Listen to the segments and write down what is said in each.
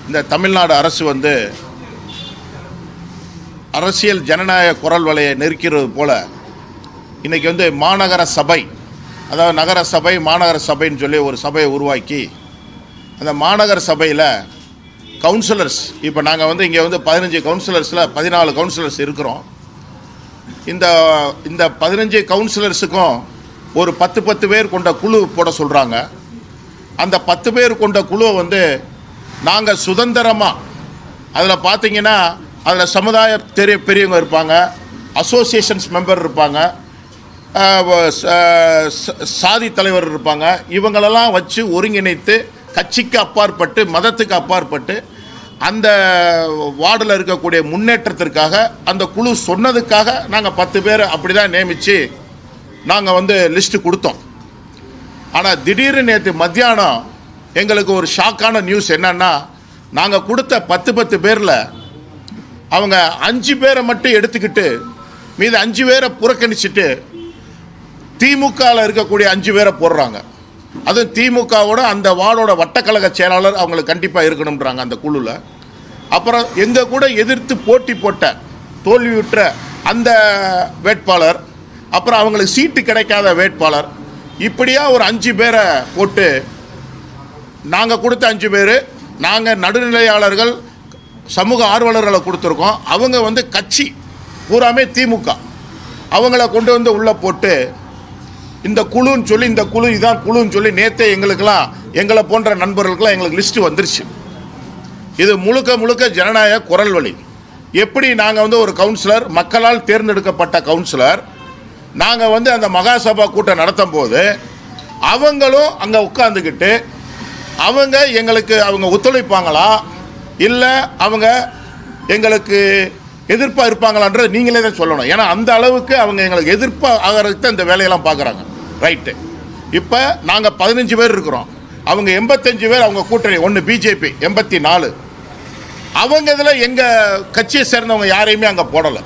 இந்த தமிழ்நாடு அரசு வந்து அரசியல் ஜனநாயக குரல் வலையை நெருக்கிறது போல இன்னைக்கு வந்து மாநகர சபை அதாவது நகர சபை மாநகர சபைன்னு சொல்லி ஒரு சபையை உருவாக்கி அந்த மாநகர சபையில் கவுன்சிலர்ஸ் இப்போ நாங்கள் வந்து இங்கே வந்து பதினஞ்சு கவுன்சிலர்ஸில் பதினாலு கவுன்சிலர்ஸ் இருக்கிறோம் இந்த இந்த பதினஞ்சு கவுன்சிலர்ஸுக்கும் ஒரு பத்து பத்து பேர் கொண்ட குழு போட சொல்கிறாங்க அந்த பத்து பேர் கொண்ட குழுவை வந்து நாங்கள் சுதந்திரமாக அதில் பார்த்தீங்கன்னா அதில் சமுதாய தெரிய பெரியவங்க இருப்பாங்க அசோசியேஷன்ஸ் மெம்பர் இருப்பாங்க அஹ், வ- ச- ச- சாதி தலைவர் இருப்பாங்க இவங்களெல்லாம் வச்சு ஒருங்கிணைத்து கட்சிக்கு அப்பாற்பட்டு மதத்துக்கு அப்பாற்பட்டு அந்த வார்டில் இருக்கக்கூடிய முன்னேற்றத்திற்காக அந்த குழு சொன்னதுக்காக நாங்கள் பத்து பேர் அப்படி தான் நியமித்து நாங்கள் வந்து லிஸ்ட்டு கொடுத்தோம் ஆனால் திடீர்னு நேற்று மத்தியானம் எங்களுக்கு ஒரு ஷாக்கான நியூஸ் என்னன்னா நாங்கள் கொடுத்த பத்து பத்து பேரில் அவங்க அஞ்சு பேரை மட்டும் எடுத்துக்கிட்டு மீது அஞ்சு பேரை புறக்கணிச்சிட்டு திமுகவில் இருக்கக்கூடிய அஞ்சு பேரை போடுறாங்க அதுவும் திமுகவோட அந்த வார்டோட வட்டக்கழக செயலாளர் அவங்களுக்கு கண்டிப்பாக இருக்கணுன்றாங்க அந்த குழுவில் அப்புறம் எங்கள் கூட எதிர்த்து போட்டி போட்ட தோல்வியுற்ற அந்த வேட்பாளர் அப்புறம் அவங்களுக்கு சீட்டு கிடைக்காத வேட்பாளர் இப்படியா ஒரு அஞ்சு பேரை போட்டு நாங்கள் கொடுத்த அஞ்சு பேர் நாங்கள் நடுநிலையாளர்கள் சமூக ஆர்வலர்களை கொடுத்துருக்கோம் அவங்க வந்து கட்சி பூராமே திமுக அவங்கள கொண்டு வந்து உள்ளே போட்டு இந்த குழுன்னு சொல்லி இந்த குழு இதான் குழுன்னு சொல்லி நேற்றே எங்களுக்கெல்லாம் எங்களை போன்ற நண்பர்களுக்கெல்லாம் எங்களுக்கு லிஸ்ட்டு வந்துருச்சு இது முழுக்க முழுக்க ஜனநாயக குரல் வழி எப்படி நாங்கள் வந்து ஒரு கவுன்சிலர் மக்களால் தேர்ந்தெடுக்கப்பட்ட கவுன்சிலர் நாங்கள் வந்து அந்த மகாசபா கூட்டம் நடத்தும் போது அவங்களும் அங்கே உட்காந்துக்கிட்டு அவங்க எங்களுக்கு அவங்க ஒத்துழைப்பாங்களா இல்லை அவங்க எங்களுக்கு எதிர்ப்பாக இருப்பாங்களான்றது நீங்களே தான் சொல்லணும் ஏன்னா அந்த அளவுக்கு அவங்க எங்களுக்கு எதிர்ப்பாக ஆகிறதுக்கு தான் இந்த வேலையெல்லாம் பார்க்குறாங்க ரைட்டு இப்போ நாங்கள் பதினஞ்சு பேர் இருக்கிறோம் அவங்க எண்பத்தஞ்சு பேர் அவங்க கூட்டணி ஒன்று பிஜேபி எண்பத்தி நாலு அவங்க இதில் எங்கள் கட்சியை சேர்ந்தவங்க யாரையுமே அங்கே போடலை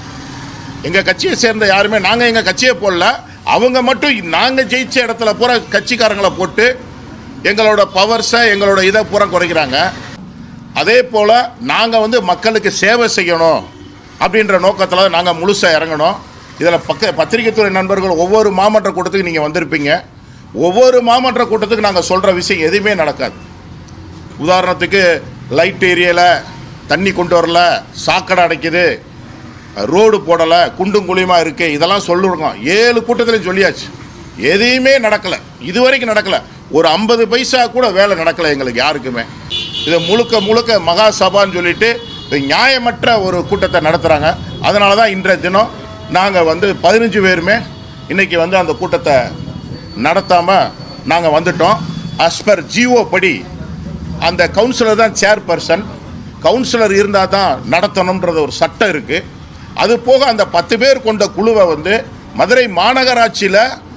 எங்கள் கட்சியை சேர்ந்த யாருமே நாங்கள் எங்கள் கட்சியை போடல அவங்க மட்டும் நாங்கள் ஜெயிச்ச இடத்துல பூரா கட்சிக்காரங்களை போட்டு எங்களோட பவர்ஸை எங்களோட இதை பூரா குறைக்கிறாங்க அதே போல் நாங்கள் வந்து மக்களுக்கு சேவை செய்யணும் அப்படின்ற நோக்கத்தில் நாங்கள் முழுசாக இறங்கணும் இதில் பக்க பத்திரிகைத்துறை நண்பர்கள் ஒவ்வொரு மாமன்ற கூட்டத்துக்கு நீங்கள் வந்திருப்பீங்க ஒவ்வொரு மாமன்ற கூட்டத்துக்கு நாங்கள் சொல்கிற விஷயம் எதுவுமே நடக்காது உதாரணத்துக்கு லைட் ஏரியாவில் தண்ணி கொண்டு வரல சாக்கடை அடைக்குது ரோடு போடலை குண்டும் குழியுமா இருக்குது இதெல்லாம் சொல்லிருக்கோம் ஏழு கூட்டத்திலையும் சொல்லியாச்சு எதையுமே நடக்கலை இது வரைக்கும் நடக்கலை ஒரு ஐம்பது பைசா கூட வேலை நடக்கலை எங்களுக்கு யாருக்குமே இதை முழுக்க முழுக்க மகா சபான்னு சொல்லிட்டு இது நியாயமற்ற ஒரு கூட்டத்தை நடத்துகிறாங்க அதனால தான் இன்றைய தினம் நாங்கள் வந்து பதினஞ்சு பேருமே இன்றைக்கி வந்து அந்த கூட்டத்தை நடத்தாமல் நாங்கள் வந்துட்டோம் as per ஜிஓ படி அந்த கவுன்சிலர் தான் சேர்பர்சன் கவுன்சிலர் இருந்தால் தான் நடத்தணுன்றது ஒரு சட்டம் இருக்குது அது போக அந்த பத்து பேர் கொண்ட குழுவை வந்து மதுரை மாநகராட்சியில்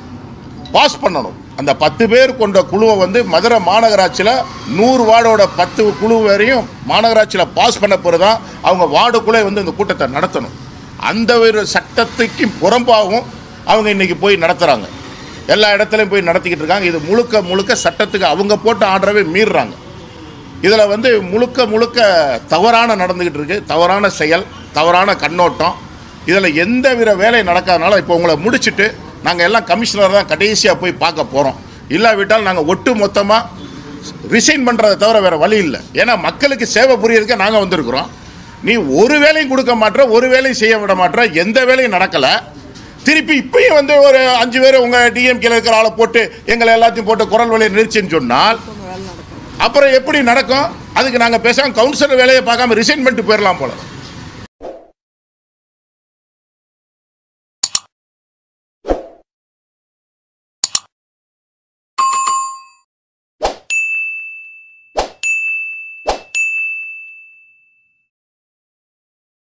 பாஸ் பண்ணணும் அந்த பத்து பேர் கொண்ட குழுவை வந்து மதுரை மாநகராட்சியில் நூறு வார்டோட பத்து குழு வரையும் மாநகராட்சியில் பாஸ் பண்ண பிறகு தான் அவங்க வார்டுக்குள்ளே வந்து இந்த கூட்டத்தை நடத்தணும் அந்த ஒரு சட்டத்துக்கு புறம்பாகவும் அவங்க இன்னைக்கு போய் நடத்துகிறாங்க எல்லா இடத்துலையும் போய் நடத்திக்கிட்டு இருக்காங்க இது முழுக்க முழுக்க சட்டத்துக்கு அவங்க போட்ட ஆர்டரவே மீறுறாங்க இதில் வந்து முழுக்க முழுக்க தவறான நடந்துக்கிட்டு இருக்கு தவறான செயல் தவறான கண்ணோட்டம் இதில் எந்த வித வேலை நடக்காதனால இப்போ உங்களை முடிச்சுட்டு நாங்கள் எல்லாம் கமிஷனர் தான் கடைசியாக போய் பார்க்க போகிறோம் இல்லாவிட்டால் நாங்கள் ஒட்டு மொத்தமாக ரிசைன் பண்ணுறதை தவிர வேறு வழி இல்லை ஏன்னா மக்களுக்கு சேவை புரியறதுக்கு நாங்கள் வந்திருக்கிறோம் நீ ஒரு வேலையும் கொடுக்க மாட்ற ஒரு வேலையும் செய்ய விட மாட்ற எந்த வேலையும் நடக்கலை திருப்பி இப்பயும் வந்து ஒரு அஞ்சு பேர் உங்கள் டிஎம்கேல இருக்கிற ஆளை போட்டு எங்களை எல்லாத்தையும் போட்டு குரல் வழியை நிறுத்தின்னு சொன்னால் அப்புறம் எப்படி நடக்கும் அதுக்கு நாங்கள் பேசாமல் கவுன்சிலர் வேலையை பார்க்காம ரிசைன் பண்ணிட்டு போயிடலாம் போல